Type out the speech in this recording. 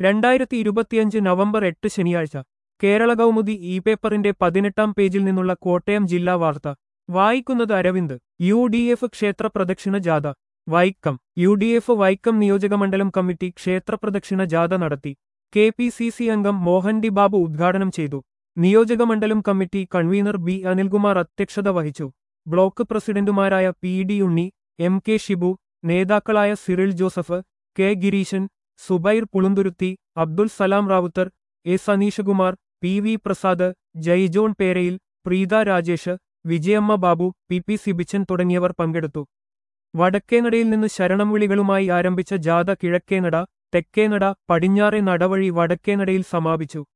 രണ്ടായിരത്തി ഇരുപത്തിയഞ്ച് നവംബർ എട്ട് ശനിയാഴ്ച കേരള കൗമുദി ഇ പേപ്പറിന്റെ പതിനെട്ടാം പേജിൽ നിന്നുള്ള കോട്ടയം ജില്ലാ വാർത്ത വായിക്കുന്നത് അരവിന്ദ് യു ഡി എഫ് ക്ഷേത്ര പ്രദക്ഷിണ ജാഥ Vaikom U D F Vaikom നിയോജകമണ്ഡലം കമ്മിറ്റി ക്ഷേത്ര പ്രദക്ഷിണ ജാഥ നടത്തി കെ പി സി സി അംഗം മോഹൻ ഡി ബാബു ഉദ്ഘാടനം ചെയ്തു നിയോജകമണ്ഡലം കമ്മിറ്റി കൺവീനർ ബി അനിൽകുമാർ അധ്യക്ഷത വഹിച്ചു ബ്ലോക്ക് പ്രസിഡന്റുമാരായ P D Unni M K Shibu നേതാക്കളായ Cyril Joseph K Gireeshan Subair Pulunthuruthy Abdul Salam Rawther A Saneeshkumar P V Prasad Jaijohn Perayil Preetha Rajesh Vijayamma Babu P P Sibichan തുടങ്ങിയവർ പങ്കെടുത്തു വടക്കേനടയിൽ നിന്ന് ശരണം വിളികളുമായി ആരംഭിച്ച ജാഥ കിഴക്കേനട തെക്കേനട പടിഞ്ഞാറെ നടവഴി വടക്കേനടയിൽ സമാപിച്ചു